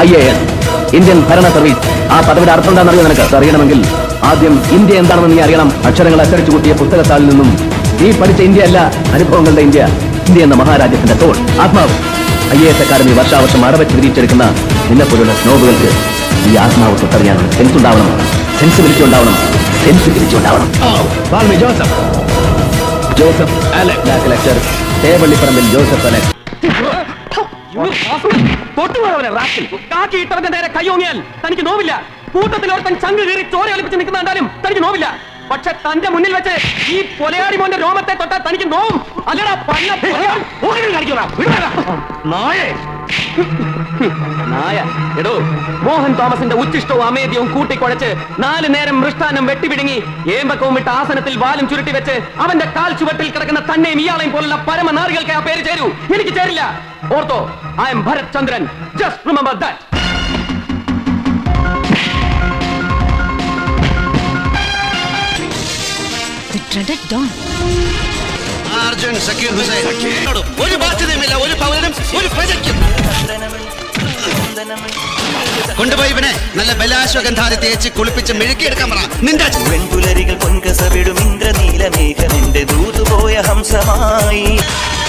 I A S Indian ഭരണ service ആ പദവിയുടെ അർത്ഥം എന്താണെന്ന് അറിയോ നിനക്ക് അറിയണമെങ്കിൽ ആദ്യം ഇന്ത്യ എന്താണെന്ന് നീ അറിയണം അക്ഷരങ്ങൾ അച്ചടിച്ചു കൂട്ടിയ പുസ്തകത്താളിൽ നിന്നും നീ പഠിച്ച ഇന്ത്യ അല്ല അനുഭവങ്ങളുടെ ഇന്ത്യ ഇന്ത്യ എന്ന മഹാരാജ്യത്തിന്റെ തോൾ ആത്മാവ് ഐ എ എസ് അക്കാദമി വർഷാവർഷം അടവച്ച് വിരിച്ചെടുക്കുന്ന നിന്നെപ്പോലുള്ള നോബുകൾക്ക് ഈ ആത്മാവ് തൊട്ടറിയാനുള്ള സെൻസ് ഉണ്ടാവണം സെൻസിബിലിറ്റി ഉണ്ടാവണം സെൻസിബിലിറ്റി ഉണ്ടാവണം വാൽമി ജോസഫ് ജോസഫ് അലക് ബാക്ക് ലെക്ചർ തേവള്ളിപ്പറമ്പിൽ ജോസഫ് അലക് കാക്കി ഇട്ടവന്റെ നേരെ കൈയോങ്ങിയാൽ തനിക്ക് നോവില്ല കൂട്ടത്തിൽ ഒരുത്തൻ ചങ്ക് കീറി ചോര ഒലിപ്പിച്ച് നിൽക്കുന്ന കണ്ടാലും തനിക്ക് നോവില്ല പക്ഷെ തന്റെ മുന്നിൽ വെച്ച് ഈ പൊലയാടി മോന്റെ രോമത്തെ തൊട്ടാൽ തനിക്ക് നോവും അല്ലടാ പന്ന പൊലയാടി. ഓടി കാണിക്കടാ. വിടുവേടാ. നായേ നായ എടോ മോഹൻ തോമസിന്റെ ഉച്ചിഷ്ടവും അമേദ്യവും കൂട്ടിക്കുഴച്ച് നാല് നേരം മൃഷ്ടാനം വെട്ടിപിടുങ്ങി ഏമ്പക്കവും വിട്ട് ആസനത്തിൽ വാലും ചുരുട്ടി വെച്ച് അവന്റെ കാൽ ചുവട്ടിൽ കിടക്കുന്ന തന്നെയും ഇയാളെയും പോലുള്ള പരമനാറികൾക്ക് ആ പേര് ചേരൂ എനിക്ക് ചേരില്ല ഓർത്തോ I M Bharath Chandran just remember that The dreaded Dawn. Arjun Zakir Hussain ഒരു ബാധ്യതയുമില്ല ഒരു പൗരനും ഒരു പ്രജയ്ക്കും കൊണ്ടുപോയി ഇവനെ നല്ല ബലാശ്വഗന്ധാതി തേച്ച് കുളിപ്പിച്ച് മെഴുക്കിയെടുക്കാൻ പറ നിന്റെ വെൺപുലരികൾ പൊൻകസവിടും ഇന്ദ്രനീലമേഘമെന്റെ ദൂതുപോയ ഹംസമായി